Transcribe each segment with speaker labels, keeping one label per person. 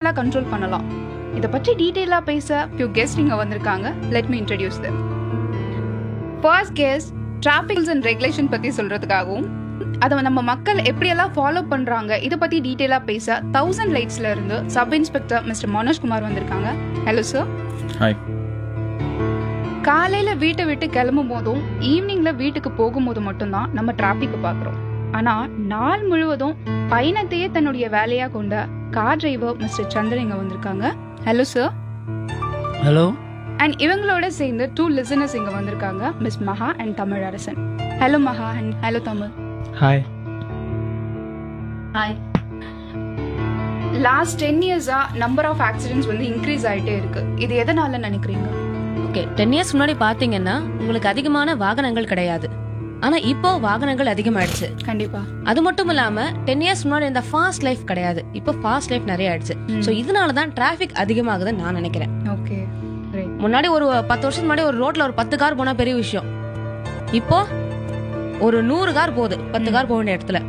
Speaker 1: ஈஸியாக கண்ட்ரோல் பண்ணலாம் இதை பற்றி டீட்டெயிலாக பேச ஃபியூ கெஸ்ட் இங்கே வந்திருக்காங்க let me introduce them first guest traffics and regulation பற்றி சொல்கிறதுக்காகவும் அதை நம்ம மக்கள் எப்படியெல்லாம் ஃபாலோ பண்ணுறாங்க இதை பற்றி டீட்டெயிலாக பேச தௌசண்ட் லைட்ஸில் இருந்து சப் இன்ஸ்பெக்டர் மிஸ்டர் மனோஜ்குமார் வந்திருக்காங்க ஹலோ சார்
Speaker 2: ஹாய்
Speaker 1: காலையில வீட்டை விட்டு கிளம்பும் போதும் ஈவினிங்ல வீட்டுக்கு போகும்போது மட்டும்தான் நம்ம டிராபிக் பார்க்குறோம் ஆனா நாள் முழுவதும் பயணத்தையே தன்னுடைய வேலையா கொண்ட கார் டிரைவர் மிஸ்டர் சந்திரன் இங்க வந்திருக்காங்க ஹலோ சார்
Speaker 3: ஹலோ
Speaker 1: அண்ட் இவங்களோட சேர்ந்து டூ லிசனர்ஸ் இங்க வந்திருக்காங்க மிஸ் மகா and Tamil Arasan hello Maha and hello Tamil
Speaker 3: hi
Speaker 1: hi last ten இயர்ஸா நம்பர் ஆஃப் ஆக்சிடென்ட்ஸ் வந்து இன்க்ரீஸ் ஆயிட்டே இருக்கு இது எதனால நினைக்கிறீங்க
Speaker 4: ஓகே டென் இயர்ஸ் முன்னாடி பாத்தீங்கன்னா உங்களுக்கு அதிகமான வாகனங்கள் கிடையாது ஆனா இப்போ வாகனங்கள் அதிகமாயிடுச்சு
Speaker 1: கண்டிப்பா
Speaker 4: அது மட்டும் இல்லாம டென் இயர்ஸ் முன்னாடி இந்த ஃபாஸ்ட் லைஃப் கிடையாது இப்போ ஃபாஸ்ட் லைஃப் நிறைய ஆயிடுச்சு
Speaker 1: ம்.
Speaker 4: சோ இதனால தான் டிராபிக் அதிகமாகுதுன்னு நான் நினைக்கிறேன்
Speaker 1: ஓகே ரைட்
Speaker 4: முன்னாடி ஒரு பத்து வருஷத்துக்கு முன்னாடி ஒரு ரோட்ல ஒரு பத்து கார் போனா பெரிய விஷயம் இப்போ ஒரு நூறு கார் போகுது பத்து
Speaker 1: ம்.
Speaker 4: கார் போக வேண்டிய இடத்துல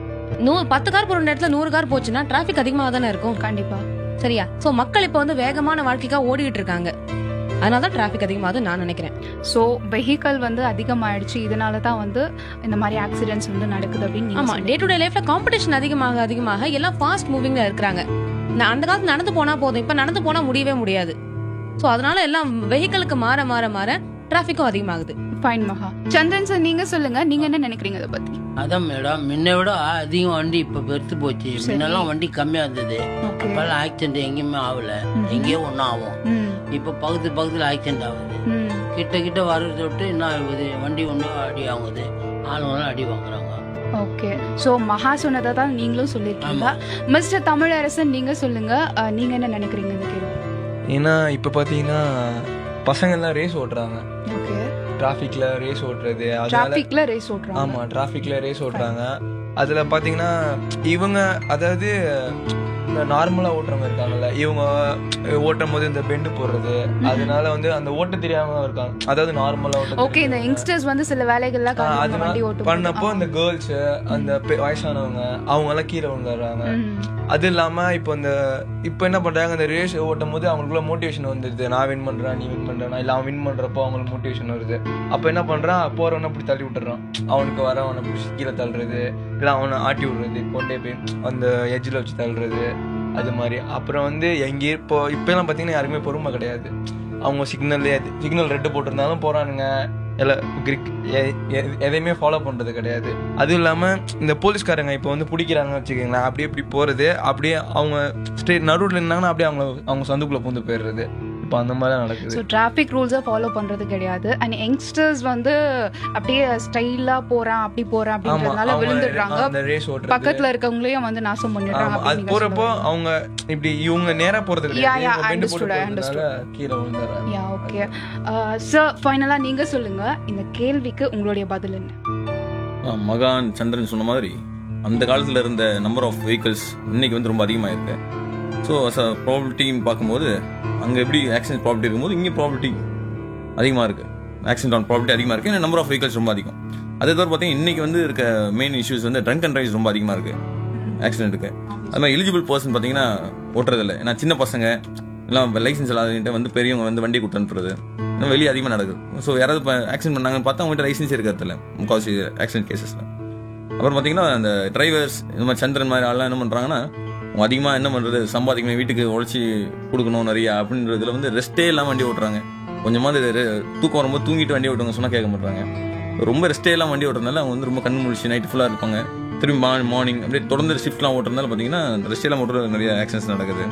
Speaker 4: நூ பத்து கார் போக வேண்டிய இடத்துல நூறு கார் போச்சுன்னா டிராபிக் அதிகமாக தானே இருக்கும்
Speaker 1: கண்டிப்பா
Speaker 4: சரியா சோ மக்கள் இப்போ வந்து வேகமான வாழ்க்கைக்காக ஓடிட்டு இருக்காங்க அதனால தான் டிராபிக் அதிகமாகுது நான் நினைக்கிறேன்
Speaker 1: ஸோ வெஹிக்கல் வந்து அதிகமாயிடுச்சு இதனால தான் வந்து இந்த மாதிரி ஆக்சிடென்ட்ஸ் வந்து நடக்குது அப்படின்னு நீங்க
Speaker 4: ஆமா டே டு டே லைஃப்ல காம்படிஷன் அதிகமாக அதிகமாக எல்லாம் ஃபாஸ்ட் மூவிங்ல இருக்கிறாங்க நான் அந்த காலத்துல நடந்து போனா போதும் இப்ப நடந்து போனா முடியவே முடியாது சோ அதனால எல்லாம் வெஹிக்கிளுக்கு மாற மாற மாற டிராபிக்கும் அதிகமாகுது
Speaker 1: ஃபைன் மகா சந்திரன் சார் நீங்க சொல்லுங்க நீங்க என்ன நினைக்கிறீங்க இதை பத்தி
Speaker 3: அதான் மேடம் முன்ன விட அதிகம் வண்டி இப்ப பெருத்து போச்சு
Speaker 1: சரி.
Speaker 3: முன்னெல்லாம் வண்டி கம்மியா இருந்தது
Speaker 1: ஓகே
Speaker 3: அப்பெல்லாம் ஆக்சிடென்ட் எங்கேயுமே ஆகல
Speaker 1: ம்.
Speaker 3: எங்கேயோ ஒன்றும் ஆகும்
Speaker 1: ம்
Speaker 3: இப்ப பக்கத்து பக்கத்துல ஆக்சிடென்ட் ஆகுது
Speaker 1: ம்
Speaker 3: கிட்ட கிட்ட வர்றதை விட்டு என்ன ஆகுது வண்டி ஒன்று அடி ஆகுது ஆளுங்களும் அடி வாங்குறாங்க
Speaker 1: ஓகே ஸோ மகா சொன்னதை தான் நீங்களும் சொல்லியிருக்கீங்க
Speaker 3: ஆமா.
Speaker 1: மிஸ்டர் தமிழரசன் நீங்க சொல்லுங்க அஹ், நீங்க என்ன நினைக்கிறீங்க இந்த கேள்வி
Speaker 5: ஏன்னா இப்போ பார்த்தீங்கன்னா பசங்கள்லாம் ரேஸ் ஓட்டுறாங்க
Speaker 1: ஓகே
Speaker 5: டிராஃபிக்ல ரேஸ் ஓட்டுறது அதனால
Speaker 1: டிராஃபிக்ல ரேஸ் ஓட்டுறாங்க
Speaker 5: ஆமா டிராஃபிக்ல ரேஸ் ஓட்டுறாங்க அதுல பாத்தீங்கன்னா இவங்க அதாவது இந்த நார்மலா ஓட்டுறவங்க இருக்காங்கல்ல இவங்க ஓட்டும் போது இந்த பெண்டு போடுறது அதனால வந்து அந்த ஓட்ட தெரியாம இருக்காங்க அதாவது நார்மலா ஓட்ட
Speaker 1: ஓகே இந்த யங்ஸ்டர்ஸ் வந்து சில வேலைகள்லாம்
Speaker 5: ஆ,
Speaker 1: காரணமா
Speaker 5: அதனால
Speaker 1: வண்டி ஓட்டும்
Speaker 5: பண்ணப்போ இந்த கேர்ள்ஸ் அந்த பெ- வயசானவங்க அவங்க எல்லாம் கீழே விழுந்துடுறாங்க அது இல்லாம இப்போ இந்த இப்போ என்ன பண்றாங்க இந்த ரேஸ் ஓட்டும் போது அவங்களுக்குள்ள மோட்டிவேஷன் வந்துடுது நான் வின் பண்றேன் நீ வின் பண்றேன் இல்ல அவன் வின் பண்றப்போ அவங்களுக்கு மோட்டிவேஷன் வருது அப்ப என்ன பண்றான் போறவன அப்படி தள்ளி விட்டுறான் அவனுக்கு வரவனை பிடிச்சி கீழே தள்ளுறது இல்ல அவனை ஆட்டி விடுறது கொண்டே போய் அந்த எஜ்ஜில் வச்சு தள்ளுறது அது மாதிரி அப்புறம் வந்து எங்கே இப்போ இப்போலாம் பார்த்தீங்கன்னா யாருக்குமே பொறுமை கிடையாது அவங்க சிக்னல்லே சிக்னல் ரெட்டு போட்டிருந்தாலும் போறானுங்க இல்லை கிரிக் எ- எ- எதையுமே ஃபாலோ பண்றது கிடையாது அதுவும் இல்லாம இந்த போலீஸ்காரங்க இப்போ வந்து பிடிக்கிறாங்கன்னு வச்சுக்கோங்களேன் அப்படியே இப்படி போறது அப்படியே அவங்க ஸ்ட்ரெயிட் நடுவில் இருந்தாங்கன்னா அப்படியே அவங்க அவங்க சந்துக்குள்ள பூந்து போயிடுறது இப்போ அந்த மாதிரி தான் நடக்குது
Speaker 1: ஸோ டிராஃபிக் ரூல்ஸை ஃபாலோ பண்றது கிடையாது அண்ட் யங்ஸ்டர்ஸ் வந்து அப்படியே ஸ்டைலா போறான் அப்படி போறான்
Speaker 5: ஆமா
Speaker 1: அப்படின்றதுனால
Speaker 5: அவங்க
Speaker 1: விழுந்துடுறாங்க
Speaker 5: அந்த ரேஸ் ஓட்டுறது
Speaker 1: பக்கத்துல இருக்கவங்களையும் வந்து நாசம் பண்ணிடுறாங்க
Speaker 5: ஆமா, அது
Speaker 1: அப்படின்னு நீங்க
Speaker 5: போறப்போ
Speaker 1: சொல்ல
Speaker 5: அவங்க இப்படி இவங்க நேரா போறது
Speaker 1: Yeah,
Speaker 5: கிடையாது
Speaker 1: yeah,
Speaker 5: இவங்க bend
Speaker 1: understood,
Speaker 5: போட்டு
Speaker 1: I
Speaker 5: போறதுனால கீழே விழுந்துடுறாங்க
Speaker 1: யா ஓகே சார் ஃபைனலா நீங்க சொல்லுங்க இந்த கேள்விக்கு உங்களுடைய பதில் என்ன
Speaker 2: ஆ, மகான் சந்திரன் சொன்ன மாதிரி அந்த காலத்தில் இருந்த நம்பர் ஆஃப் vehicles இன்னைக்கு வந்து ரொம்ப அதிகமாக இருக்கு ஸோ அஸ் அ ப்ராபிலிட்டின்னு பார்க்கும்போது அங்கே எப்படி ஆக்சிடென்ட் ப்ராபிலிட்டி இருக்கும்போது இங்கே ப்ராபிலிட்டி அதிகமாக இருக்கு ஆக்சிடென்ட் ஆன் ப்ராபிலிட்டி அதிகமாக இருக்கு நம்பர் ஆஃப் vehicles ரொம்ப அதிகம் அதே தவிர பார்த்தீங்கன்னா இன்னைக்கு வந்து இருக்க மெயின் இஷ்யூஸ் வந்து ட்ரங்க் அண்ட் ரைஸ் ரொம்ப அதிகமாக இருக்கு ஆக்சிடென்ட்டுக்கு அது மாதிரி எலிஜிபிள் பர்சன் பார்த்தீங்கன்னா ஓட்டுறதில்ல ஏன்னா சின்ன பசங்க எல்லாம் லைசன்ஸ் இல்லாதவங்கிட்ட வந்து பெரியவங்க வந்து வண்டி கொடுத்து அனுப்புறது இன்னும் வெளியே அதிகமாக நடக்குது ஸோ யாராவது இப்போ ஆக்சிடென்ட் பண்ணாங்கன்னு பார்த்தா அவங்ககிட்ட லைசன்ஸ் இருக்கிறதில்ல முக்கால்வாசி ஆக்சிடென்ட் கேசஸில் அப்புறம் பார்த்தீங்கன்னா அந்த டிரைவர்ஸ் இந்த மாதிரி சந்திரன் மாதிரி ஆள்லாம் என்ன பண்ணுறாங்கன்னா அவங்க அதிகமாக என்ன பண்ணுறது சம்பாதிக்கணும் வீட்டுக்கு உழைச்சி கொடுக்கணும் நிறையா அப்படின்றதுல வந்து ரெஸ்ட்டே இல்லாமல் வண்டி ஓட்டுறாங்க கொஞ்சமாவது ரெ- தூக்கம் வரும்போது தூங்கிட்டு வண்டி ஓட்டுவாங்க சொன்னால் கேட்க மாட்டாங்க ரொம்ப ரெஸ்ட்டே இல்லாமல் வண்டி ஓட்டுறதுனால அவங்க வந்து ரொம்ப கண் முழிச்சு நைட் ஃபுல்லாக இருப்பாங்க திரும்பி மார்னிங் அப்படியே தொடர்ந்து ஷிஃப்ட்லாம் ஓட்டுறதுனால பார்த்தீங்கன்னா ரெஸ்ட் எல்லாம் ஓட்டுறது நிறைய ஆக்சிடென்ட்ஸ் நடக்குது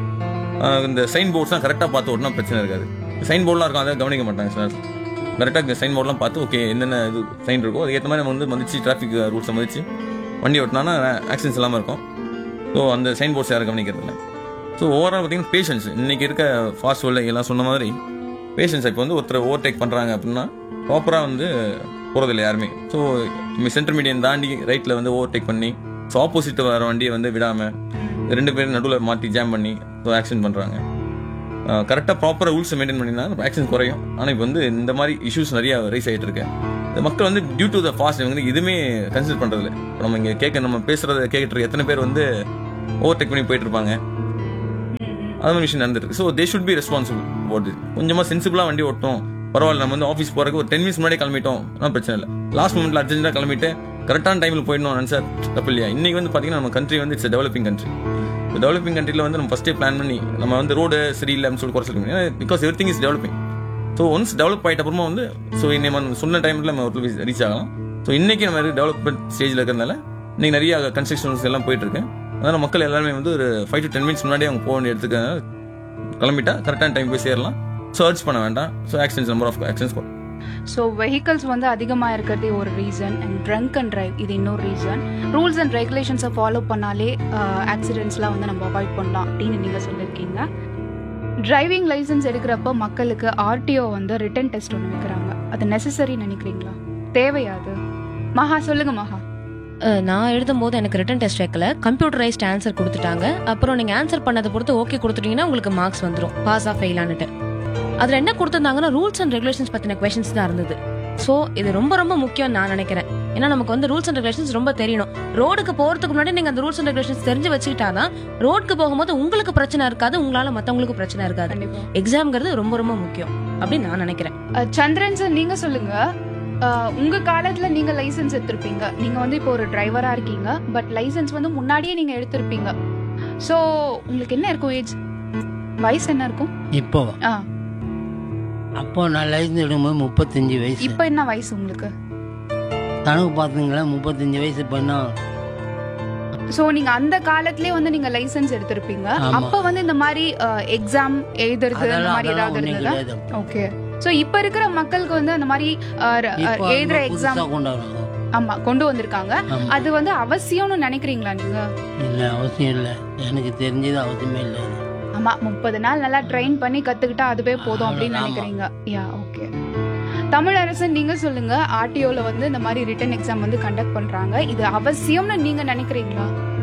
Speaker 2: ஆஹ் இந்த சைன் போர்ட்ஸ்லாம் கரெக்டாக பார்த்து ஓட்டினா பிரச்சனை இருக்காது சைன் போர்ட்லாம் இருக்கும் அதை கவனிக்க மாட்டாங்க சார் கரெக்டாக சைன் போர்ட்லாம் பார்த்து ஓகே என்னென்ன இது சைன் இருக்கோ அதுக்கேற்ற மாதிரி நம்ம வந்து மதிச்சு டிராஃபிக் ரூல்ஸை மதிச்சு வண்டி ஓட்டினா ஆக்சிடென்ட்ஸ் இல்லாமல் இருக்கும் ஸோ அந்த சைன் போர்ட்ஸ் யாரும் கவனிக்கிறது இல்லை ஸோ ஓவரால் பார்த்தீங்கன்னா பேஷன்ஸ் இன்னைக்கு இருக்க ஃபாஸ்ட் வேர்ல்டு எல்லாம் சொன்ன மாதிரி பேஷன்ஸ் இப்போ வந்து ஒருத்தர் ஓவர்டேக் பண்ணுறாங்க அப்படின்னா ப்ராப்பராக வந்து போகிறதில்ல யாருமே ஸோ சென்டர் மீடியம் தாண்டி ரைட்டில் வந்து ஓவர்டேக் பண்ணி ஸோ ஆப்போசிட் வர வண்டியை வந்து விடாமல் ரெண்டு பேரும் நடுவில் மாட்டி ஜாம் பண்ணி ஸோ ஆக்சிடென்ட் பண்ணுறாங்க கரெக்டாக ப்ராப்பராக ரூல்ஸை மெயின்டைன் பண்ணினா ஆக்சிடென்ட் குறையும் ஆனால் இப்போ வந்து இந்த மாதிரி இஷ்யூஸ் நிறைய ரைஸ் ஆகிட்டு இருக்கு இந்த மக்கள் வந்து டியூ டு த ஃபாஸ்ட் வந்து எதுவுமே கன்சிடர் பண்ணுறதில்ல இப்போ நம்ம இங்கே கேட்க நம்ம பேசுகிறத கேட்டுட்டு எத்தனை பேர் வந்து ஓவர்டேக் பண்ணி போயிட்டு இருப்பாங்க அது மாதிரி விஷயம் நடந்திருக்கு so they should be responsible போட்டு கொஞ்சமாக சென்சிபிளாக வண்டி ஓட்டும் பரவாயில்ல நம்ம வந்து ஆஃபீஸ் போறதுக்கு ஒரு டென் மினிட்ஸ் முன்னாடி கிளம்பிட்டோம் ஒன்றும் பிரச்சனை இல்லை லாஸ்ட் மூமெண்ட்ல அர்ஜென்ட்டாக கிளம்பிட்டு கரெக்டான டைமில் போயிடணும் சார் தப்பு இல்லையா இன்னைக்கு வந்து பார்த்தீங்கன்னா நம்ம கண்ட்ரி வந்து இட்ஸ் டெவலப்பிங் கண்ட்ரி இப்போ டெவலப்பிங் கண்ட்ரியில் வந்து நம்ம ஃபஸ்ட்டே பிளான் பண்ணி நம்ம வந்து ரோடு சரியில்லை அப்படின்னு சொல்லி குறை சொல்ல because everything is developing so once develop ஆகிட்ட அப்புறமா வந்து ஸோ நம்ம சொன்ன டைமில் நம்ம ஒரு ரீச் ஆகலாம் ஸோ இன்னைக்கு நம்ம டெவலப்மெண்ட் ஸ்டேஜில் இருக்கிறதுனால இன்னைக்கு நிறைய கன்ஸ்ட்ரக்ஷன்ஸ் எல்லாம் போயிட்டு இருக்கு அதனால மக்கள் எல்லாருமே வந்து ஒரு ஃபைவ் டு டென் மினிட்ஸ் முன்னாடி அவங்க போக வேண்டிய இடத்துக்கு கிளம்பிட்டா கரெக்டான டைம் போய் சேரலாம் சர்ச் பண்ண வேண்டாம் so accidents number of accidents
Speaker 1: so vehicles வந்து அதிகமாக இருக்கிறதே ஒரு reason and drunk and drive இது இன்னொரு ரீசன் ரூல்ஸ் அண்ட் ரெகுலேஷன்ஸை ஃபாலோ பண்ணாலே ஆக்சிடென்ட்ஸ்லாம் வந்து நம்ம அவாய்ட் பண்ணலாம் அப்படின்னு நீங்கள் சொல்லியிருக்கீங்க டிரைவிங் லைசன்ஸ் எடுக்கிறப்ப மக்களுக்கு ஆர்டிஓ வந்து ரிட்டன் டெஸ்ட் ஒன்று வைக்கிறாங்க அது நெசசரி நினைக்கிறீங்களா தேவையா அது மகா சொல்லுங்க மகா
Speaker 4: அஹ், நான் எழுதும் போது எனக்கு ரிட்டன் டெஸ்ட் வைக்கல கம்ப்யூட்டரைஸ்ட் ஆன்சர் கொடுத்துட்டாங்க அப்புறம் நீங்க ஆன்சர் பண்ணதை பொறுத்து ஓகே கொடுத்துட்டீங்கன்னா உங்களுக்கு மார்க்ஸ் வந்துடும் பாஸ் ஆஃப் ஃபெயிலான்னுட்டு அதுல என்ன கொடுத்துருந்தாங்கன்னா ரூல்ஸ் அண்ட் ரெகுலேஷன்ஸ் பத்தின கொஷின்ஸ் தான் இருந்தது ஸோ இது ரொம்ப ரொம்ப முக்கியம் நான் நினைக்கிறேன் ஏன்னா நமக்கு வந்து ரூல்ஸ் அண்ட் ரெகுலேஷன்ஸ் ரொம்ப தெரியணும் ரோடுக்கு போறதுக்கு முன்னாடி நீங்க அந்த ரூல்ஸ் அண்ட் ரெகுலேஷன்ஸ் தெரிஞ்சு வச்சுக்கிட்டாதான் ரோடுக்கு போகும்போது உங்களுக்கு பிரச்சனை இருக்காது உங்களால மத்தவங்களுக்கு பிரச்சனை இருக்காது
Speaker 1: கண்டிப்பா
Speaker 4: எக்ஸாம்ங்கிறது ரொம்ப ரொம்ப முக்கியம் அப்படின்னு நான் நினைக்கிறேன்
Speaker 1: அஹ் சந்திரன் சார் நீங்க சொல்லுங்க அஹ் உங்க காலத்துல நீங்க லைசென்ஸ் எடுத்திருப்பீங்க நீங்க வந்து இப்போ ஒரு டிரைவரா இருக்கீங்க பட் லைசென்ஸ் வந்து முன்னாடியே நீங்க எடுத்திருப்பீங்க ஸோ உங்களுக்கு என்ன இருக்கும் ஏஜ் வயசு என்ன இருக்கும்
Speaker 3: இப்போ
Speaker 1: ஆ
Speaker 3: அப்போ நான் லைசன்ஸ் எடுக்கும்போது முப்பத்தஞ்சு வயசு
Speaker 1: இப்போ என்ன வயசு உங்களுக்கு
Speaker 3: கணக்கு பார்த்துங்களா முப்பத்தஞ்சு வயசு இப்போ என்ன
Speaker 1: ஸோ நீங்க அந்த காலத்திலே வந்து நீங்க லைசென்ஸ் எடுத்திருப்பீங்க
Speaker 3: ஆமா.
Speaker 1: அப்ப வந்து இந்த மாதிரி எக்ஸாம் எழுதுறது இந்த
Speaker 3: அதெல்லாம்
Speaker 1: மாதிரி
Speaker 3: அதெல்லாம்
Speaker 1: ஏதாவது
Speaker 3: ஒன்றும்
Speaker 1: இருந்ததா
Speaker 3: கிடையாது
Speaker 1: ஓகே ஸோ இப்போ இருக்கிற மக்களுக்கு வந்து அந்த மாதிரி அஹ், ர-
Speaker 3: இப்போ
Speaker 1: அஹ், எழுதுற
Speaker 3: அது
Speaker 1: எக்ஸாம்
Speaker 3: புதுசா கொண்டு வராங்க
Speaker 1: ஆமா கொண்டு வந்திருக்காங்க
Speaker 3: ஆமா.
Speaker 1: அது வந்து அவசியம்னு நினைக்கிறீங்களா நீங்க
Speaker 3: இல்லை அவசியம் இல்லை எனக்கு தெரிஞ்சது அவசியமே இல்லை அது.
Speaker 1: ஆமா முப்பது நாள் நல்லா ட்ரெயின் பண்ணி கத்துக்கிட்டா அதுவே போதும் அப்படின்னு
Speaker 3: ஆமா.
Speaker 1: நினைக்கிறீங்க யா ஓகே தமிழரசன் நீங்க சொல்லுங்க ஆர்டிஓல வந்து இந்த மாதிரி ரிட்டன் எக்ஸாம் வந்து கண்டக்ட் பண்றாங்க இது அவசியம்னு நீங்க நினைக்கிறீங்களா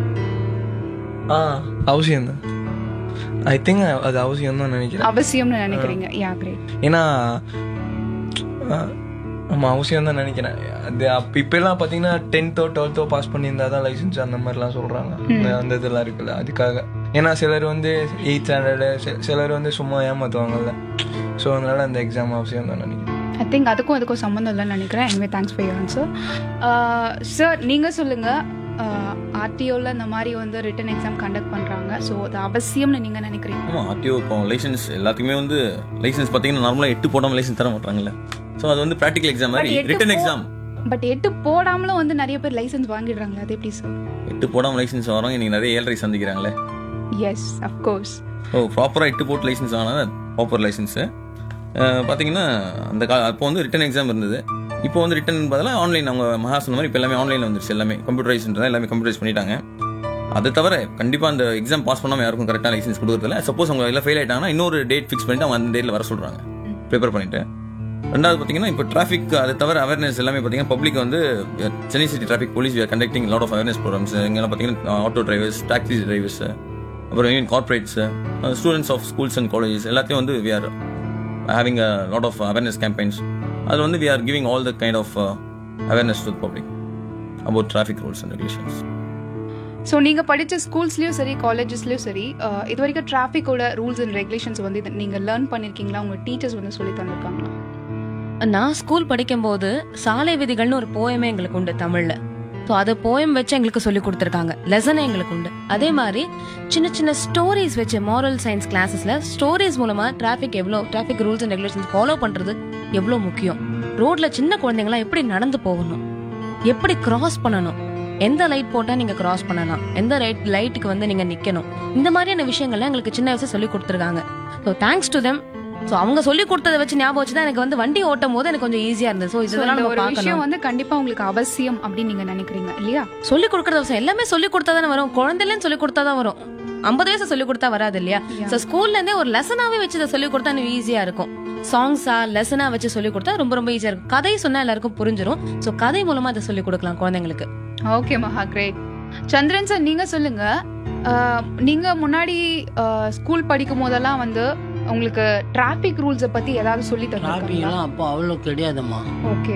Speaker 5: ஆ அவசியம் தான் ஐ திங்க் அது அவசியம் தான் நினைக்கிறேன்
Speaker 1: அவசியம்னு நினைக்கிறீங்க யா கிரேட்
Speaker 5: ஏன்னா ஆ, ஆமா அவசியம் தான் நினைக்கிறேன் அது அப்ப இப்ப எல்லாம் பாத்தீங்கன்னா டென்த்தோ டுவெல்த்தோ பாஸ் பண்ணியிருந்தா தான் லைசன்ஸ் அந்த மாதிரிலாம் சொல்றாங்க அந்த- அந்த இதெல்லாம் இருக்குல்ல அதுக்காக ஏன்னா சிலர் வந்து எயிட் ஸ்டாண்டர்டு சிலர் வந்து சும்மா ஏமாத்துவாங்கல்ல ஸோ அதனால அந்த எக்ஸாம் அவசியம் தான் நினைக்கிறேன்
Speaker 1: ஐ திங்க் அதுக்கும் அதுக்கும் சம்மந்தம் இல்லைன்னு நினைக்கிறேன் anyway thanks for you answer sir நீங்க சொல்லுங்க ஆர்டிஓல இந்த மாதிரி வந்து ரிட்டன் எக்ஸாம் கண்டக்ட் பண்றாங்க ஸோ அது அவசியம்னு நீங்க நினைக்கிறீங்க
Speaker 2: ஆமாம் ஆர்டிஓ இப்போ லைசன்ஸ் எல்லாத்துக்குமே வந்து லைசன்ஸ் பார்த்தீங்கன்னா நார்மலாக எட்டு போடாமல் லைசன்ஸ் தர மாட்டாங்கல்ல ஸோ அது வந்து ப்ராக்டிகல் எக்ஸாம் மாதிரி
Speaker 1: But எட்டு
Speaker 2: ரிட்டன்
Speaker 1: போ-
Speaker 2: எக்ஸாம்
Speaker 1: பட் எட்டு போடாமலும் வந்து நிறைய பேர் லைசென்ஸ் வாங்கிடுறாங்களே அது எப்படி சார்
Speaker 2: எட்டு போடாமல் லைசன்ஸ் வரோம் இன்னைக்கு நிறைய ஏழரை சந்திக்கிறாங்களே
Speaker 1: எஸ் அஃப்கோர்ஸ்
Speaker 2: ஸோ ப்ராப்பராக எட்டு போட்டு லைசன்ஸ் வாங்கினா ப்ராப்பர் லைசன்ஸு பார்த்தீங்கன்னா அந்த கா அப்போ வந்து ரிட்டன் எக்ஸாம் இருந்தது இப்போ வந்து ரிட்டன் பதிலாக ஆன்லைன் அவங்க மகா சொன்ன மாதிரி இப்போ எல்லாமே ஆன்லைனில் வந்துருச்சு எல்லாமே கம்ப்யூட்டரைஸ்ன்றதா எல்லாமே கம்ப்யூட்டரைஸ் பண்ணிட்டாங்க அதை தவிர கண்டிப்பாக அந்த எக்ஸாம் பாஸ் பண்ணாமல் யாருக்கும் கரெக்டாக லைசன்ஸ் கொடுக்குறதில்ல சப்போஸ் அவங்க எல்லாம் ஃபெயில் ஆயிட்டாங்கன்னா இன்னொரு டேட் ஃபிக்ஸ் பண்ணிட்டு அவங்க அந்த டேட்டில் வர சொல்கிறாங்க ப்ரிப்பேர் பண்ணிட்டு ரெண்டாவது பார்த்தீங்கன்னா இப்போ டிராஃபிக் அதை தவிர அவேர்னஸ் எல்லாமே பார்த்தீங்கன்னா பப்ளிக் வந்து uh, Chennai city traffic police are conducting lot of awareness programmes இங்கெல்லாம் பார்த்தீங்கன்னா ஆட்டோ டிரைவர்ஸ் டாக்ஸி டிரைவர்ஸ் அப்புறம் even corporates students of schools and colleges எல்லாத்தையும் வந்து we are having a lot of awareness campaigns அதில் வந்து we are giving all the kind of awareness to public about traffic rules and regulations
Speaker 1: so நீங்க படிச்ச ஸ்கூல்ஸ்லயும் சரி காலேஜஸ்லயும் சரி அஹ், இது வரைக்கும் டிராஃபிக்கோட ரூல்ஸ் அண்ட் ரெகுலேஷன்ஸ் வந்து இது நீங்க லேர்ன் பண்ணிருக்கீங்களா உங்க டீச்சர்ஸ் வந்து சொல்லி தந்திருக்காங்களா
Speaker 4: நான் ஸ்கூல் படிக்கும்போது சாலை விதிகள்னு ஒரு போயமே எங்களுக்கு உண்டு தமிழ்ல ஸோ அது போயம் வச்சு எங்களுக்கு சொல்லி கொடுத்துருக்காங்க லெசனே எங்களுக்கு உண்டு அதே மாதிரி சின்ன சின்ன ஸ்டோரிஸ் வச்சு மாரல் சயின்ஸ் கிளாஸஸ்ல ஸ்டோரிஸ் மூலமா டிராஃபிக் எவ்வளோ traffic rules and regulations follow பண்றது எவ்வளோ முக்கியம் ரோட்ல சின்ன குழந்தைங்களாம் எப்படி நடந்து போகணும் எப்படி கிராஸ் பண்ணணும் எந்த லைட் போட்டா நீங்க கிராஸ் பண்ணலாம் எந்த லைட் லைட்டுக்கு வந்து நீங்க நிக்கணும் இந்த மாதிரியான விஷயங்கள்லாம் எங்களுக்கு சின்ன வயசு சொல்லி கொடுத்துருக்காங்க so thanks to them so அவங்க சொல்லி கொடுத்ததை வச்சு ஞாபகம் வச்சு தான் எனக்கு வந்து வண்டி ஓட்டும் போது எனக்கு கொஞ்சம் ஈஸியா இருந்தது ஸோ
Speaker 1: So,
Speaker 4: இதெல்லாம்
Speaker 1: இந்த
Speaker 4: நம்ம
Speaker 1: ஒரு விஷயம்
Speaker 4: பார்க்கணும்
Speaker 1: வந்து கண்டிப்பா உங்களுக்கு அவசியம் அப்படின்னு நீங்க நினைக்கிறீங்க இல்லையா
Speaker 4: சொல்லி கொடுக்கறது அவசியம் எல்லாமே சொல்லி கொடுத்தா தானே வரும் குழந்தைலன்னு சொல்லி கொடுத்தா தான் வரும் ஐம்பது வயசு சொல்லி கொடுத்தா வராது இல்லையா
Speaker 1: Yeah.
Speaker 4: ஸோ ஸ்கூல்ல இருந்தே ஒரு லெசனாவே வச்சு இதை சொல்லி கொடுத்தா இன்னும் ஈஸியா இருக்கும் சாங்ஸா லெசனா வச்சு சொல்லி கொடுத்தா ரொம்ப ரொம்ப ஈஸியா இருக்கும் கதை சொன்னா எல்லாருக்கும் புரிஞ்சிடும் ஸோ கதை மூலமா இதை சொல்லி கொடுக்கலாம் குழந்தைங்களுக்கு
Speaker 1: ஓகே மகா கிரேட் சந்திரன் சார் நீங்க சொல்லுங்க அஹ், நீங்க முன்னாடி ஸ்கூல் படிக்கும் போதெல்லாம் வந்து உங்களுக்கு டிராஃபிக் ரூல்ஸை பத்தி ஏதாவது சொல்லி தந்திருக்காங்களா
Speaker 3: டிராஃபிக்லாம் அப்போ அவ்வளோ கிடையாதும்மா
Speaker 1: ஓகே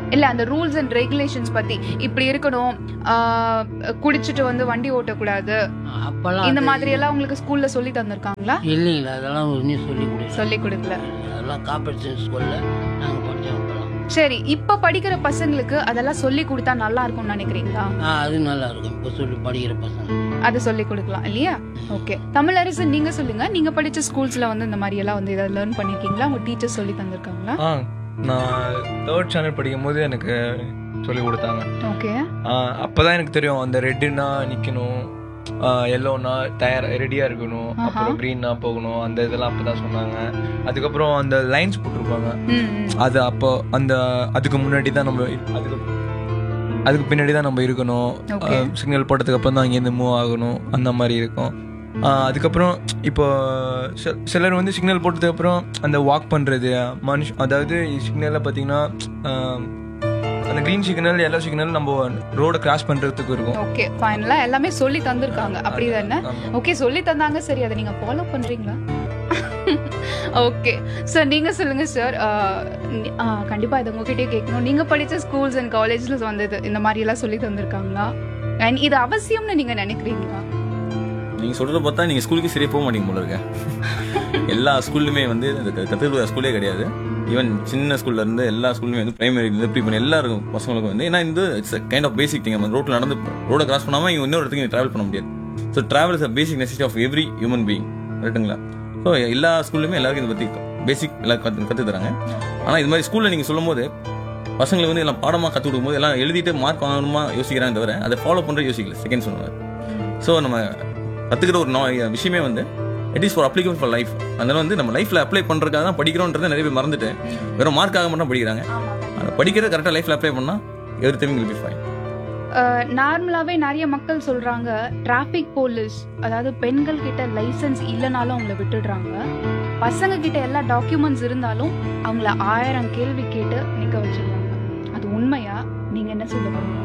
Speaker 1: இல்ல அந்த ரூல்ஸ் அண்ட் ரெகுலேஷன்ஸ் பத்தி இப்படி இருக்கணும் ஆஹ், குடிச்சிட்டு வந்து வண்டி ஓட்டக்கூடாது
Speaker 3: அப்பெல்லாம்
Speaker 1: இந்த
Speaker 3: அது
Speaker 1: மாதிரி எல்லாம் உங்களுக்கு ஸ்கூல்ல சொல்லி தந்திருக்காங்களா
Speaker 3: இல்லைங்களா அதெல்லாம் இன்னும் சொல்லி கொடுக்கல
Speaker 1: சொல்லி கொடுக்கல
Speaker 3: அதெல்லாம் காம்படிஷன் ஸ்கூலில் நாங்கள் படித்தோம் அப்பெல்லாம்
Speaker 1: சரி இப்ப படிக்கிற பசங்களுக்கு அதெல்லாம் சொல்லி கொடுத்தா நல்லா இருக்கும்னு நினைக்கிறீங்களா
Speaker 3: ஆ அது நல்லா இருக்கும் இப்போ சொல்லி படிக்கிற பசங்க
Speaker 1: அது சொல்லி கொடுக்கலாம் இல்லையா ஓகே தமிழரசு நீங்க சொல்லுங்க நீங்க படிச்ச ஸ்கூல்ஸ்ல வந்து இந்த மாதிரி எல்லாம் வந்து இதை லேர்ன் பண்ணிருக்கீங்களா உங்க டீச்சர் சொல்லி தந்திருக்காங்களா
Speaker 5: ஆ நான் தேர்ட் ஸ்டாண்டர்ட் படிக்கும் போது எனக்கு சொல்லி கொடுத்தாங்க
Speaker 1: ஓகே
Speaker 5: ஆ, அப்பதான் எனக்கு தெரியும் அந்த ரெட்டுனா நிக்கணும் எல்லோனா தயார் ரெடியா இருக்கணும் அப்புறம் க்ரீனா போகணும் அந்த இதெல்லாம் அப்பதான் சொன்னாங்க அதுக்கப்புறம் அந்த லைன்ஸ் போட்டிருப்பாங்க
Speaker 1: ம் ம்.
Speaker 5: அது அப்போ அந்த அதுக்கு முன்னாடி தான் நம்ம அதுக்கு அதுக்கு பின்னாடி தான் நம்ம இருக்கணும்
Speaker 1: Okay.
Speaker 5: சிக்னல் போட்டதுக்கு அப்புறம் தான் அங்கேருந்து மூவ் ஆகணும் அந்த மாதிரி இருக்கும் ஆ, அதுக்கப்புறம் இப்போ சில- சிலர் வந்து சிக்னல் போட்டதுக்கு அப்புறம் அந்த வாக் பண்றது மனுஷ அதாவது சிக்னல்ல பார்த்தீங்கன்னா ஆ, அந்த க்ரீன் சிக்னல் எல்லோ சிக்னல் நம்ம ரோட கிராஸ் பண்றதுக்கு இருக்கும்
Speaker 1: ஓகே ஃபைனலா எல்லாமே சொல்லி தந்திருக்காங்க அப்படிதானே
Speaker 5: ஆமா.
Speaker 1: ஓகே சொல்லி தந்தாங்க சரி அதை நீங்க ஃபாலோ பண்றீங்களா ஓகே சார் நீங்க சொல்லுங்க சார் கண்டிப்பா இது உங்ககிட்டயே கேட்கணும் நீங்க படிச்ச ஸ்கூல்ஸ் அண்ட் காலேஜ்ல வந்தது இந்த மாதிரி எல்லாம் சொல்லி தந்திருக்காங்களா அண்ட் இது அவசியம்னு நீங்க நினைக்கிறீங்களா
Speaker 2: நீங்க சொல்றத பார்த்தா நீங்க ஸ்கூலுக்கு சரியா போக மாட்டீங்க போல இருக்க எல்லா ஸ்கூல்லுமே வந்து இந்த க- கத்துக்கிற ஸ்கூலே கிடையாது ஈவன் சின்ன ஸ்கூல்ல இருந்து எல்லா ஸ்கூல்லுமே வந்து பிரைமரி இருந்து ப்ரீ பண்ணி எல்லாருக்கும் பசங்களுக்கும் வந்து ஏன்னா இந்த it's kind of basic thing நம்ம ரோட்ல நடந்து ரோட கிராஸ் பண்ணாம இங்க இன்னொரு இடத்துக்கு டிராவல் பண்ண முடியாது so travel is basic necessity of every human being ரைட்டுங்களா ஸோ எல்லா ஸ்கூல்லுமே எல்லாருக்கும் இதை பத்தி பேசிக் எல்லாம் கத்து கத்து தராங்க ஆனா இது மாதிரி ஸ்கூல்ல நீங்க சொல்லும் போது பசங்களுக்கு வந்து எல்லாம் பாடமா கத்து கொடுக்கும்போது எல்லாம் எழுதிட்டு மார்க் வாங்கணுமா யோசிக்கிறாங்க தவிர அதை ஃபாலோ பண்ற யோசிக்கல செகண்ட் சொன்னாங்க ஸோ நம்ம கத்துக்கிற ஒரு நா- விஷயமே வந்து it is for applicable for life அதனால வந்து நம்ம லைஃப்ல அப்ளை பண்றதுக்காக தான் படிக்கிறோன்றதை நிறைய பேர் மறந்துட்டு வெறும் மார்க்காக மட்டும் படிக்கிறாங்க அதை படிக்கிறது கரெக்டாக லைஃப்ல அப்ளை பண்ணா everything will be fine
Speaker 1: நார்மலாவே நிறைய மக்கள் சொல்றாங்க டிராஃபிக் போலீஸ் அதாவது பெண்கள் கிட்ட லைசென்ஸ் இல்லைனாலும் அவங்கள விட்டுடுறாங்க பசங்க கிட்ட எல்லா டாக்குமெண்ட்ஸ் இருந்தாலும் அவங்கள ஆயிரம் கேள்வி கேட்டு நிக்க வச்சிருக்காங்க அது உண்மையா நீங்க என்ன சொல்ல போறீங்க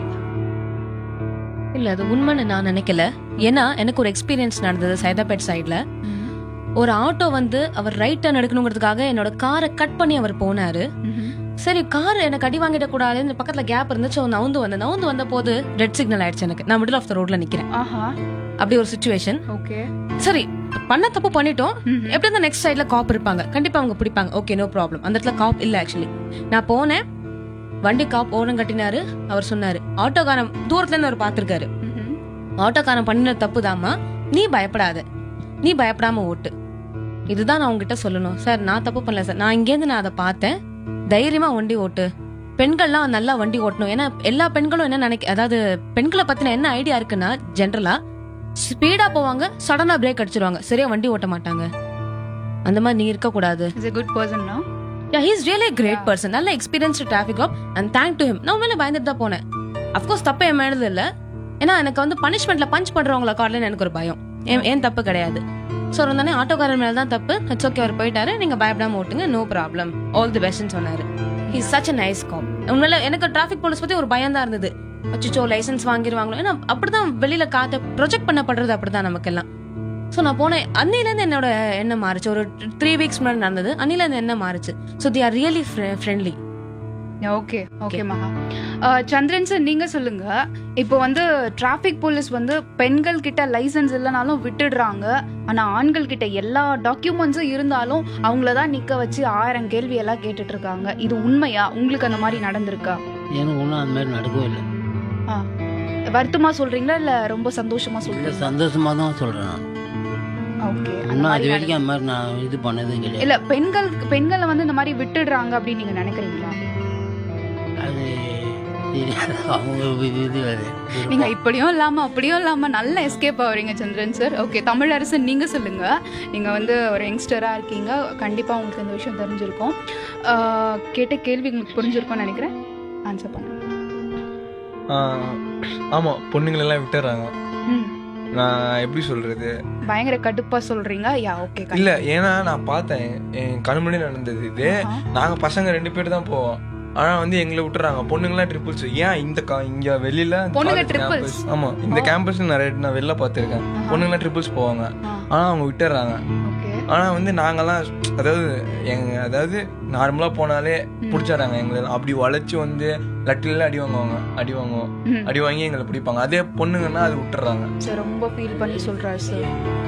Speaker 4: இல்ல அது உண்மைன்னு நான் நினைக்கல ஏன்னா எனக்கு ஒரு எக்ஸ்பீரியன்ஸ் நடந்தது சைதாபேட் சைடுல ஒரு ஆட்டோ வந்து அவர் ரைட் டர்ன் எடுக்கணுங்கிறதுக்காக என்னோட காரை கட் பண்ணி அவர் போனாரு சரி கார் எனக்கு அடி வாங்கிட கூடாது இந்த பக்கத்துல கேப் இருந்துச்சு அவன் நவுந்து வந்தேன் நவுந்து வந்த போது ரெட் சிக்னல் ஆயிடுச்சு எனக்கு நான் மிடில் ஆஃப் த ரோட்ல நிக்கிறேன்
Speaker 1: ஆஹா
Speaker 4: அப்படி ஒரு சுச்சுவேஷன்
Speaker 1: ஓகே
Speaker 4: சரி பண்ண தப்பு பண்ணிட்டோம் எப்படி இருந்தா நெக்ஸ்ட் சைடுல காப் இருப்பாங்க கண்டிப்பா அவங்க பிடிப்பாங்க ஓகே நோ ப்ராப்ளம் அந்த இடத்துல காப் இல்ல ஆக்சுவலி நான் போனேன் வண்டி காப் ஓரம் கட்டினாரு அவர் சொன்னாரு ஆட்டோக்காரன் தூரத்துல இருந்து அவர் பாத்திருக்காரு ஆட்டோக்காரன் பண்ணின தப்பு நீ பயப்படாத நீ பயப்படாம ஓட்டு இதுதான் நான் உங்ககிட்ட சொல்லணும் சார் நான் தப்பு பண்ணல சார் நான் இங்கேருந்து நான் அதை பார்த்தேன் தைரியமா வண்டி ஓட்டு பெண்கள்லாம் நல்லா வண்டி ஓட்டணும் ஏன்னா எல்லா பெண்களும் என்ன நினைக்க அதாவது பெண்களை பத்தின என்ன ஐடியா இருக்குன்னா ஜென்ரலா ஸ்பீடா போவாங்க சடனா பிரேக் அடிச்சிருவாங்க சரியா வண்டி ஓட்ட மாட்டாங்க அந்த மாதிரி நீ இருக்க கூடாது
Speaker 1: is a good person no
Speaker 4: yeah he's really great person நல்ல experienced traffic up and thank to him நான் உண்மையில பயந்துட்டு தான் போனேன் அஃப்கோர்ஸ் தப்பு என் மேலது இல்ல ஏன்னா எனக்கு வந்து பனிஷ்மெண்ட்ல பஞ்ச் பண்றவங்கள கார்ல எனக்கு ஒரு பயம் ஏன் ஏன் தப்பு கிடையாது ஸோ இருந்தானே ஆட்டோக்காரன் மேல தான் தப்பு இட்ஸ் ஓகே அவர் போயிட்டாரு நீங்க பயப்படாம ஓட்டுங்க நோ ப்ராப்ளம் ஆல் தி பெஸ்ட்னு சொன்னாரு he such a nice cop உண்மையில எனக்கு டிராஃபிக் போலீஸ் பத்தி ஒரு பயம் தான் இருந்தது அச்சோ லைசன்ஸ் வாங்கிடுவாங்களோ ஏன்னா அப்படிதான் வெளியில காத்த ப்ரொஜெக்ட் பண்ணப்படுறது அப்படிதான் நமக்கெல்லாம் ஸோ நான் போனேன் அன்னிலேருந்து என்னோட எண்ணம் மாறுச்சு ஒரு த்ரீ வீக்ஸ் முன்னாடி நடந்தது அன்னிலேருந்து என்ன மாறுச்சு so the are really friendly
Speaker 1: okay okay Maha ah, Chandran sir நீங்க சொல்லுங்க இப்போ வந்து டிராஃபிக் போலீஸ் வந்து பெண்கள் கிட்ட லைசென்ஸ் இல்லைனாலும் விட்டுடுறாங்க ஆனா ஆண்கள் கிட்ட எல்லா டாக்குமெண்ட்ஸும் இருந்தாலும் அவங்கள தான் நிக்க வச்சு ஆயிரம் கேள்வி எல்லாம் கேட்டுட்டு இருக்காங்க இது உண்மையா உங்களுக்கு அந்த மாதிரி நடந்திருக்கா
Speaker 3: எனக்கு ஒன்றும் அந்த மாதிரி நடக்கவே இல்லை
Speaker 1: ஆ. வருத்தமா சொல்றீங்களா இல்ல ரொம்ப சந்தோஷமா
Speaker 3: இல்லை
Speaker 1: சொல்றீங்களா
Speaker 3: சந்தோஷமாக தான் சொல்கிறேன் நான்
Speaker 1: ஓகே அந்த
Speaker 3: இன்னும்
Speaker 1: மாதிரி
Speaker 3: அது
Speaker 1: நட-
Speaker 3: வரைக்கும் அந்த மாதிரி நான் இது பண்ணதே கிடையாது
Speaker 1: இல்ல பெண்கள் பெண்களை வந்து இந்த மாதிரி விட்டுடுறாங்க அப்படின்னு நீங்க நினைக்கிறீங்களா
Speaker 3: அது தெரியாது அவங்க இது இது அது
Speaker 1: நீங்க இப்படியும் இல்லாம அப்படியும் இல்லாம நல்ல எஸ்கேப் ஆகுறீங்க சந்திரன் சார் ஓகே தமிழரசன் நீங்க சொல்லுங்க நீங்க வந்து ஒரு யங்ஸ்டரா இருக்கீங்க கண்டிப்பா உங்களுக்கு இந்த விஷயம் தெரிஞ்சிருக்கும் ஆஹ், கேட்ட கேள்வி உங்களுக்கு புரிஞ்சிருக்கும்னு நினைக்கிறேன் ஆன்சர் பண்ணுங்க
Speaker 5: ஆஹ், ஆமா பொண்ணுங்களெல்லாம் விட்டுறாங்க
Speaker 1: ம்.
Speaker 5: நான் எப்படி சொல்றது
Speaker 1: பயங்கர கடுப்பா சொல்றீங்க யா ஓகே
Speaker 5: இல்ல ஏன்னா நான் பார்த்தேன் என் கண் முன்னாடி நடந்தது இது நாங்க பசங்க ரெண்டு பேர் தான் போவோம் ஆனா வந்து எங்களை விட்டுறாங்க பொண்ணுங்களாம் ட்ரிபிள்ஸ் ஏன் இந்த கா- இங்க வெளியில
Speaker 1: பொண்ணுங்க
Speaker 5: college
Speaker 1: triples?
Speaker 5: campus- ஆமா இந்த கேம்பஸ் நிறைய நான் வெளில பார்த்திருக்கேன் பொண்ணுங்களாம் ட்ரிபிள்ஸ் போவாங்க ஆனா அவங்க விட்டுறாங்க
Speaker 1: ஓகே
Speaker 5: ஆனா வந்து நாங்கெல்லாம் அதாவது எங்க அதாவது நார்மலா போனாலே பிடிச்சாராங்க எங்களை அப்படி வளைச்சு வந்து லட்டில அடி வாங்குவாங்க அடி வாங்குவோம்
Speaker 1: ம்.
Speaker 5: அடி வாங்கி எங்களை பிடிப்பாங்க அதே பொண்ணுங்கன்னா அது விட்டுறாங்க
Speaker 1: சார் ரொம்ப ஃபீல் பண்ணி சொல்றாரு சார்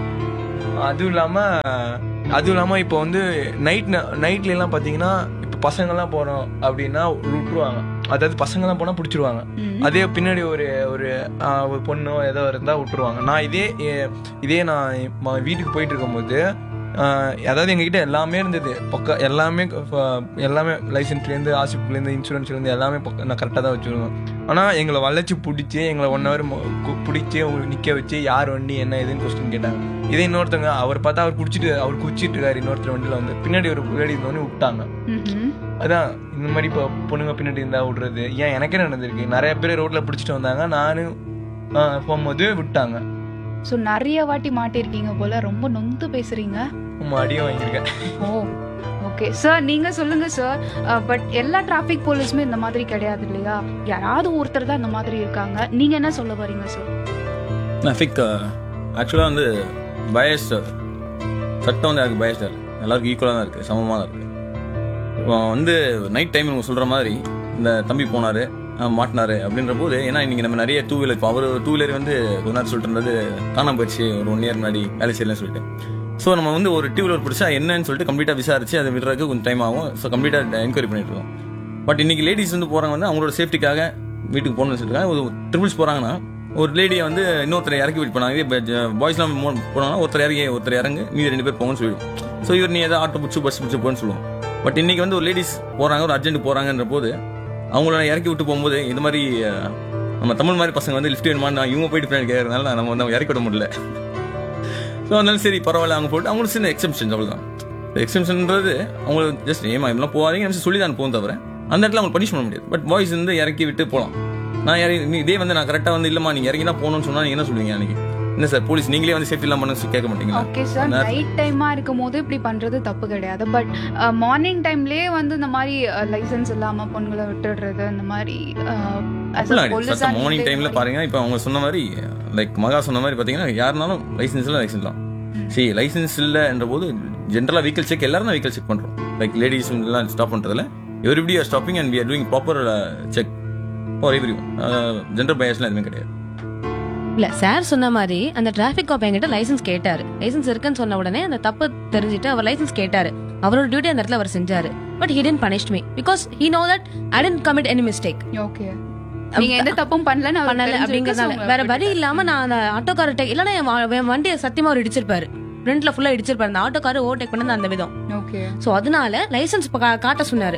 Speaker 5: அதுவும் இல்லாம அதுவும் இல்லாம இப்போ வந்து நைட் நைட்ல எல்லாம் பாத்தீங்கன்னா இப்போ பசங்கெல்லாம் போறோம் அப்படின்னா விட்டுருவாங்க அதாவது பசங்கெல்லாம் போனா பிடிச்சிருவாங்க அதே பின்னாடி ஒரு ஒரு ஆ, ஒரு பொண்ணோ ஏதோ இருந்தா விட்டுருவாங்க நான் இதே எ- இதே நான் ம- வீட்டுக்கு போயிட்டு இருக்கும்போது ஆ, அதாவது எங்ககிட்ட எல்லாமே இருந்தது பக்க எல்லாமே ஃப- எல்லாமே லைசன்ஸ்லேருந்து ஆசிப்லேருந்து இன்சூரன்ஸ்லேருந்து எல்லாமே பக்க நான் கரெக்டாக தான் வச்சுருவேன் ஆனால் எங்களை வளைச்சி பிடிச்சி எங்களை ஒன் ஹவர் பிடிச்சி நிற்க வச்சு யார் வண்டி என்ன ஏதுன்னு கொஸ்டின் கேட்டாங்க இதே இன்னொருத்தவங்க அவர் பார்த்தா அவர் குடிச்சிட்டு அவர் குடிச்சிட்டு இருக்காரு இன்னொருத்தர் வண்டியில் வந்து பின்னாடி ஒரு லேடி இருந்தோடனே விட்டாங்க அதான் இந்த மாதிரி இப்போ பொண்ணுங்க பின்னாடி இருந்தா விடுறது ஏன் எனக்கே நடந்திருக்கு நிறைய பேர் ரோட்ல பிடிச்சிட்டு வந்தாங்க நானும் ஆ, போகும்போது விட்டாங்க
Speaker 1: ஸோ நிறைய வாட்டி மாட்டிருக்கீங்க போல ரொம்ப நொந்து பேசுறீங்க
Speaker 5: ஆமா, அடியும் வாங்கியிருக்கேன்
Speaker 1: ஓ ஓகே சார் நீங்க சொல்லுங்க சார் பட் எல்லா டிராஃபிக் போலீஸுமே இந்த மாதிரி கிடையாது இல்லையா யாராவது ஒருத்தர் தான் இந்த மாதிரி இருக்காங்க நீங்க என்ன சொல்ல வரீங்க சார்
Speaker 2: நஃபிக் ஆக்சுவலாக வந்து பயஸ் சட்டம் வந்து எனக்கு பயஸ்டாக இருக்கு எல்லாருக்கும் ஈக்குவலாக தான் இருக்குது சமமாக தான் இருக்குது இப்போ வந்து நைட் டைம் இவங்க சொல்கிற மாதிரி இந்த தம்பி போனார் மாட்டினாரு அப்படின்ற போது ஏன்னா இன்னைக்கு நம்ம நிறைய டூ வீலர் இப்போ அவர் டூ வீலர் வந்து கொஞ்ச நேரம் சொல்லிட்டு இருந்தது காணாம போயிடுச்சு ஒரு ஒன் இயர் முன்னாடி வேலை செய்யலன்னு சொல்லிட்டு ஸோ நம்ம வந்து ஒரு டூ வீலர் பிடிச்சா என்னன்னு சொல்லிட்டு கம்ப்ளீட்டாக விசாரிச்சு அதை விடுறதுக்கு கொஞ்சம் டைம் ஆகும் ஸோ கம்ப்ளீட்டாக என்கொயரி பண்ணிட்டு இருக்கோம் பட் இன்னைக்கு லேடிஸ் வந்து போகிறாங்க வந்து அவங்களோட சேஃப்டிக்காக வீட்டுக்கு போகணும்னு சொல்லிட்டு ஒரு ட்ரிபிள்ஸ் போகிறாங்கன்னா ஒரு லேடியை வந்து இன்னொருத்தரை இறக்கி விட்டு போனாங்க இதே பாய்ஸ்லாம் போனாங்கன்னா ஒருத்தர் இறங்கி ஒருத்தர் இறங்கு மீதி ரெண்டு பேர் போங்கன்னு சொல்லிடும் ஸோ இவர் நீ ஏதாவது ஆட்டோ பிடிச்சி பஸ் பிடிச்சி போன்னு சொல்லுவோம் பட் இன்னைக்கு வந்து ஒரு லேடிஸ் போகிறாங்க ஒரு அர்ஜென்ட் போகிறாங்கன்ற போது அவங்கள இறக்கி விட்டு போகும்போது இந்த மாதிரி அஹ், நம்ம தமிழ் மாதிரி பசங்க வந்து லிஃப்ட் வேணுமா நான் இவங்க போயிட்டு பின்னாடி கேட்கறதுனால நம்ம வந்து அவங்க இறக்கி விட முடியல ஸோ அதனால சரி பரவாயில்ல அவங்க போட்டு அவங்களுக்கு சின்ன எக்ஸம்ஷன் அவ்வளோதான் எக்ஸம்ஷன்ன்றது அவங்களுக்கு ஜஸ்ட் ஏமா இப்படிலாம் போகாதீங்க நம்ம சொல்லி தான் போகும் தவிர அந்த இடத்துல அவங்க பனிஷ் பண்ண முடியாது பட் பாய்ஸ் வந்து இறக்கி விட்டு போகலாம் நான் இறங்கி நீ இதே வந்து நான் கரெக்டாக வந்து இல்லைம்மா நீங்கள் இறங்கி தான் போகணும்னு சொன்னால் நீங்கள் என்ன சொல்லுவீங்க அன்னைக்கு என்ன சார் போலீஸ் நீங்களே வந்து சேஃப்டி இல்லாமல் பண்ண கேட்க மாட்டீங்களா
Speaker 1: ஓகே சார் நைட் டைமா இருக்கும் போது இப்படி பண்றது தப்பு கிடையாது பட் மார்னிங் டைம்லயே வந்து இந்த மாதிரி லைசென்ஸ் இல்லாம பொண்ணுங்களை விட்டுடுறது இந்த மாதிரி அஹ், as a
Speaker 2: அப்படிலாம்
Speaker 1: police
Speaker 2: கிடையாது
Speaker 1: ஆ
Speaker 2: மார்னிங்
Speaker 1: நீங்க
Speaker 2: டைம்ல பாருங்க இப்போ அவங்க சொன்ன மாதிரி லைக் மகா சொன்ன மாதிரி பாத்தீங்கன்னா யாருனாலும் லைசன்ஸ் இல்லை லைசன்ஸ் தான் சரி லைசன்ஸ் இல்லைன்ற போது ஜென்ரலா வெஹிக்கல் செக் எல்லாரும் தான் வெஹிக்கல் செக் பண்றோம் லைக் லேடிஸ் எல்லாம் ஸ்டாப் பண்றதுல everybody are stopping and we are doing proper check for every one gender பயஸ்லாம் எதுவுமே கிடையாது
Speaker 4: இல்ல சார் சொன்ன மாதிரி அந்த டிராபிக் காப் என்கிட்ட லைசன்ஸ் கேட்டாரு லைசன்ஸ் இருக்குன்னு சொன்ன உடனே அந்த தப்பு தெரிஞ்சுட்டு அவர் லைசன்ஸ் கேட்டாரு அவரோட டியூட்டி அந்த இடத்துல அவர் செஞ்சாரு but he didn't punish me because he know that I didn't commit any mistake
Speaker 1: okay நீங்க எந்த தப்பும் பண்ணலன்னு அவருக்கு
Speaker 4: பண்ணல
Speaker 1: தெரிஞ்சிருக்கு,
Speaker 4: அப்படிங்கறதால
Speaker 1: so உங்களை
Speaker 4: வேற வழி
Speaker 1: விட்டுட்டாரு.
Speaker 4: இல்லாம நான் அந்த ஆட்டோக்காரர்கிட்ட இல்லைன்னா என் வா- என் வண்டியை சத்தியமா அவர் இடிச்சிருப்பாரு ஃப்ரண்ட்ல ஃபுல்லா இடிச்சிருப்பாரு அந்த ஆட்டோக்காரர் ஓவர்டேக் பண்ணது அந்த விதம்
Speaker 1: ஓகே
Speaker 4: சோ அதனால லைசன்ஸ் காட்ட சொன்னாரு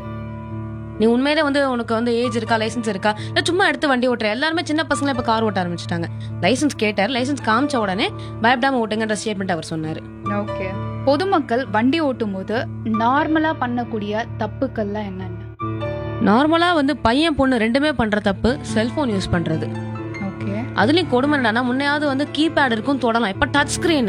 Speaker 4: நீ உண்மையிலே வந்து உனக்கு வந்து ஏஜ் இருக்கா லைசன்ஸ் இருக்கா இல்ல சும்மா எடுத்து வண்டி ஓட்டுற எல்லாருமே சின்ன பசங்க இப்ப கார் ஓட்ட ஆரம்பிச்சிட்டாங்க லைசன்ஸ் கேட்டார் லைசன்ஸ் காமிச்ச உடனே பயப்படாம ஓட்டுங்கன்ற ஸ்டேட்மெண்ட் அவர் சொன்னாரு
Speaker 1: ஓகே பொதுமக்கள் வண்டி ஓட்டும் போது நார்மலா பண்ணக்கூடிய தப்புக்கள்லாம் என்னென்ன
Speaker 4: நார்மலா வந்து பையன் பொண்ணு ரெண்டுமே பண்ற தப்பு செல்போன் யூஸ் பண்றது
Speaker 1: ஓகே
Speaker 4: அதுலயும் கொடுமை என்னன்னா முன்னையாவது வந்து கீபேட் இருக்கும் தொடலாம் இப்ப டச் ஸ்கிரீன்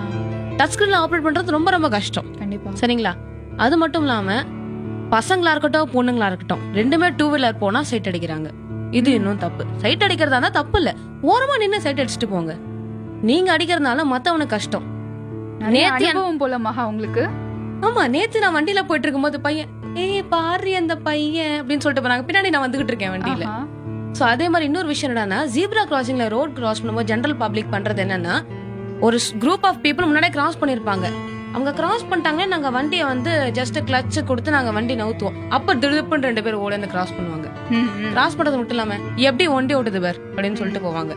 Speaker 4: டச் ஸ்கிரீன்ல ஆப்ரேட் பண்றது ரொம்ப ரொம்ப கஷ்டம்
Speaker 1: கண்டிப்பா
Speaker 4: சரிங்களா அது மட்டும் இல்லாம பசங்களா இருக்கட்டும் பொண்ணுங்களா இருக்கட்டும் ரெண்டுமே டூ வீலர் போனா சைட் அடிக்கிறாங்க இது இன்னும் தப்பு சைட் அடிக்கிறதா இருந்தா தப்பு இல்ல ஓரமா நின்னு சைட் அடிச்சுட்டு போங்க நீங்க அடிக்கிறதுனால மத்தவனுக்கு கஷ்டம்
Speaker 1: நிறைய
Speaker 4: நேத்து என்-
Speaker 1: அனுபவம் போல மகா உங்களுக்கு
Speaker 4: ஆமா நேத்து நான் வண்டியில போயிட்டு இருக்கும்போது பையன் ஏய் பாரு அந்த பையன் அப்படின்னு சொல்லிட்டு போனாங்க பின்னாடி நான் வந்துகிட்டு இருக்கேன் வண்டியில
Speaker 1: ஆஹா.
Speaker 4: சோ அதே மாதிரி இன்னொரு விஷயம் என்னன்னா ஜீப்ரா கிராசிங்ல ரோட் கிராஸ் பண்ணும்போது ஜென்ரல் பப்ளிக் பண்றது என்னன்னா ஒரு குரூப் ஆஃப் பீப்புள் முன்னாடியே கிராஸ் பண்ணிருப்பாங்க அவங்க கிராஸ் பண்ணிட்டாங்கன்னா நாங்க வண்டியை வந்து ஜஸ்ட் கிளட்ச் கொடுத்து நாங்க வண்டி நவுத்துவோம் அப்ப திடுப்புன்னு ரெண்டு பேர் ஓடி வந்து கிராஸ் பண்ணுவாங்க
Speaker 1: ம், ம்.
Speaker 4: கிராஸ் பண்றது மட்டும் இல்லாம எப்படி ஒண்டி ஓட்டுது பேர் அப்படின்னு சொல்லிட்டு போவாங்க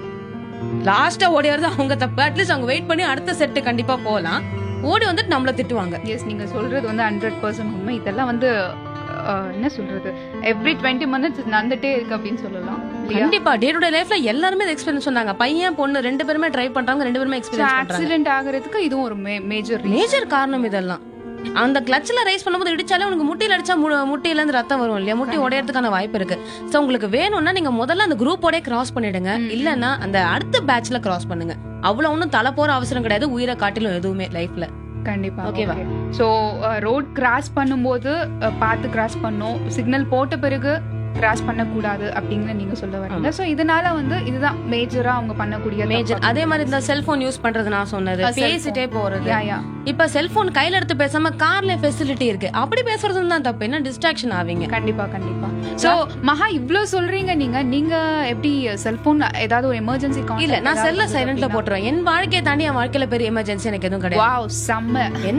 Speaker 4: லாஸ்டா ஓடி வரது அவங்க தப்பு அட்லீஸ்ட் அவங்க வெயிட் பண்ணி அடுத்த செட்டு கண்டிப்பா போகலாம் ஓடி வந்துட்டு நம்மள திட்டுவாங்க
Speaker 1: எஸ் நீங்க சொல்றது வந்து ஹண்ட்ரட் பர்சன்ட் உண்மை இதெல்லாம் வந்து அஹ், என்ன சொல்றது எவ்ரி டுவெண்ட்டி மினிட்ஸ் நடந்துட்டே இருக்கு அப்படின்னு சொல்லலாம் இல்லையா
Speaker 4: கண்டிப்பா டே டு டே லைஃப்ல எல்லாருமே எக்ஸ்பீரியன்ஸ் சொன்னாங்க பையன் பொண்ணு ரெண்டு பேருமே ட்ரை பண்றாங்க ரெண்டு பேருமே எக்ஸ்பீரியன்ஸ் பண்றாங்க
Speaker 1: ஆக்சிடென்ட் ஆகுறதுக்கு இதுவும் ஒரு மேஜர்
Speaker 4: மேஜர் காரணம் இதெல்லாம் அந்த கிளட்ச்ல ரைஸ் பண்ணும்போது இடிச்சாலே உனக்கு முட்டியில அடிச்சா மு- முட்டியில இருந்து ரத்தம் வரும் இல்லையா முட்டி உடையறதுக்கான வாய்ப்பு இருக்கு சோ உங்களுக்கு வேணும்னா நீங்க முதல்ல அந்த குரூப்போட கிராஸ் பண்ணிடுங்க இல்லன்னா அந்த அடுத்த பேட்ச்ல கிராஸ் பண்ணுங்க அவ்வளவு ஒன்றும் தலை போற அவசரம் கிடையாது உயிரை காட்டிலும் எதுவுமே லைஃப்ல
Speaker 1: கண்டிப்பா
Speaker 4: ஓகேவா?
Speaker 1: ஸோ ரோட் கிராஸ் பண்ணும்போது அஹ், பார்த்து கிராஸ் பண்ணும் சிக்னல் போட்ட பிறகு கிராஸ் பண்ணக்கூடாது அப்படின்னு நீங்க சொல்ல வரீங்க ஸோ இதனால வந்து இதுதான் மேஜரா அவங்க பண்ணக்கூடிய
Speaker 4: மேஜர் அதே மாதிரி இந்த செல்போன் யூஸ் பண்றது நான் சொன்னது
Speaker 1: Uh, cell phone.
Speaker 4: பேசிட்டே போறது
Speaker 1: யா யா
Speaker 4: இப்ப செல்போன் கையில எடுத்து பேசாம கார்ல ஃபெசிலிட்டி இருக்கு அப்படி பேசுறது தான் தப்பு என்ன டிஸ்ட்ராக்ஷன் ஆவீங்க
Speaker 1: கண்டிப்பா கண்டிப்பா சோ மகா இவ்ளோ சொல்றீங்க நீங்க நீங்க எப்படி செல்போன் ஏதாவது ஒரு எமர்ஜென்சி
Speaker 4: இல்ல நான் செல்ல சைலண்ட்ல போட்டுருவேன் என் வாழ்க்கையை தாண்டி என் வாழ்க்கையில பெரிய எமர்ஜென்சி எனக்கு எதுவும் கிடையாது
Speaker 1: வாவ் செம்ம